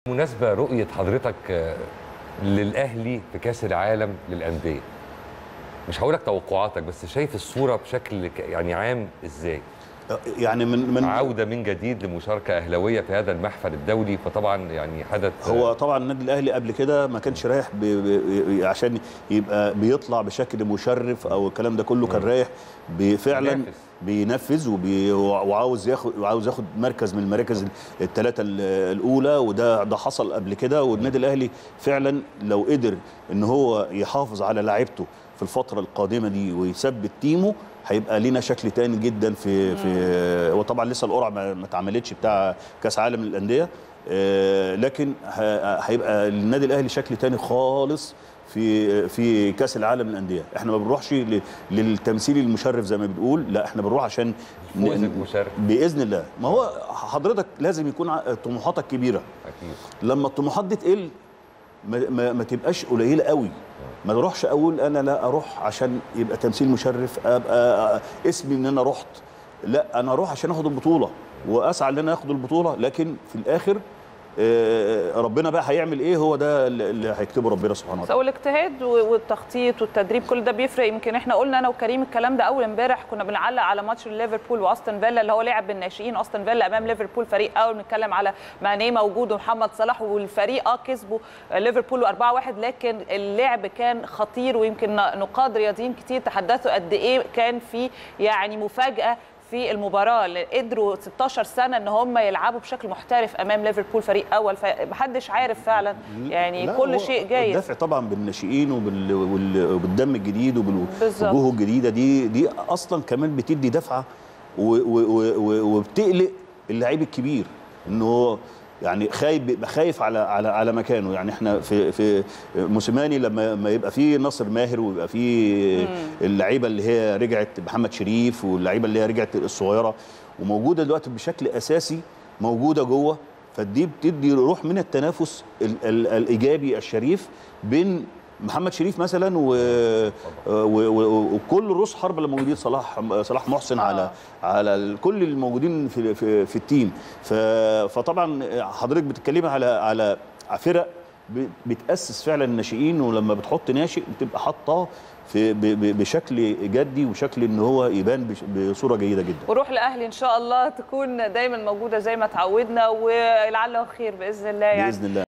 بالمناسبة رؤية حضرتك آه، للأهلي في كأس العالم للأندية مش هقول لك توقعاتك بس شايف الصورة بشكل ك- يعني عام إزاي؟ يعني من من عودة من جديد لمشاركة أهلوية في هذا المحفل الدولي فطبعا يعني حدث هو طبعا النادي الاهلي قبل كده ما كانش رايح ب... ب... عشان يبقى بيطلع بشكل مشرف او الكلام ده كله كان رايح فعلا بينافس. بينفذ وبي... وعاوز ياخد وعاوز ياخد مركز من المراكز الثلاثه الاولى وده ده حصل قبل كده والنادي الاهلي فعلا لو قدر ان هو يحافظ على لاعيبته في الفتره القادمه دي ويثبت تيمه هيبقى لينا شكل تاني جدا في في وطبعا لسه القرعه ما ما اتعملتش بتاع كاس عالم للانديه آه، لكن ه- هيبقى النادي الاهلي شكل تاني خالص في في كاس العالم للانديه احنا ما بنروحش ل- للتمثيل المشرف زي ما بتقول لا احنا بنروح عشان ن- فوز المشرف. باذن الله ما هو حضرتك لازم يكون ع- طموحاتك كبيره أكيد لما الطموحات دي تقل ما, ما, ما تبقاش قليله قوي ما اروحش اقول انا لا اروح عشان يبقى تمثيل مشرف ابقى اسمي ان انا رحت لا انا اروح عشان اخد البطوله واسعى ان انا اخد البطوله لكن في الاخر آه، ربنا بقى هيعمل ايه هو ده اللي هيكتبه ربنا سبحانه بس وتعالى هو الاجتهاد و- والتخطيط والتدريب كل ده بيفرق يمكن احنا قلنا انا وكريم الكلام ده اول امبارح كنا بنعلق على ماتش ليفربول واستون فيلا اللي هو لعب بالناشئين استون فيلا امام ليفربول فريق اول بنتكلم على ماني موجود ومحمد صلاح والفريق اه كسبوا ليفربول 4-1 لكن اللعب كان خطير ويمكن نقاد رياضيين كتير تحدثوا قد ايه كان في يعني مفاجاه في المباراه اللي قدروا 16 سنه ان هم يلعبوا بشكل محترف امام ليفربول فريق اول فمحدش عارف فعلا يعني لا، كل هو شيء جاي الدفع طبعا بالناشئين وبال... وال- وبالدم الجديد بالظبط. وبالوجوه الجديده دي دي اصلا كمان بتدي دفعه و... و... و... و... وبتقلق اللعيب الكبير ان هو يعني خايف بيبقى خايف على على على مكانه يعني احنا في في موسيماني لما ما يبقى فيه ناصر ماهر ويبقى فيه اللعيبه اللي هي رجعت محمد شريف واللعيبه اللي هي رجعت الصغيره وموجوده دلوقتي بشكل اساسي موجوده جوه فدي بتدي روح من التنافس ال ال الايجابي الشريف بين محمد شريف مثلا و... و... و... وكل رؤوس حرب اللي موجودين صلاح صلاح محسن على على ال- كل الموجودين في في, في التيم ف... فطبعا حضرتك بتتكلمي على على فرق ب- بتاسس فعلا الناشئين ولما بتحط ناشئ بتبقى حاطاه في ب... ب... بشكل جدي وشكل ان هو يبان بش... بصوره جيده جدا وروح الاهلي ان شاء الله تكون دايما موجوده زي ما تعودنا ولعله خير باذن الله يعني باذن الله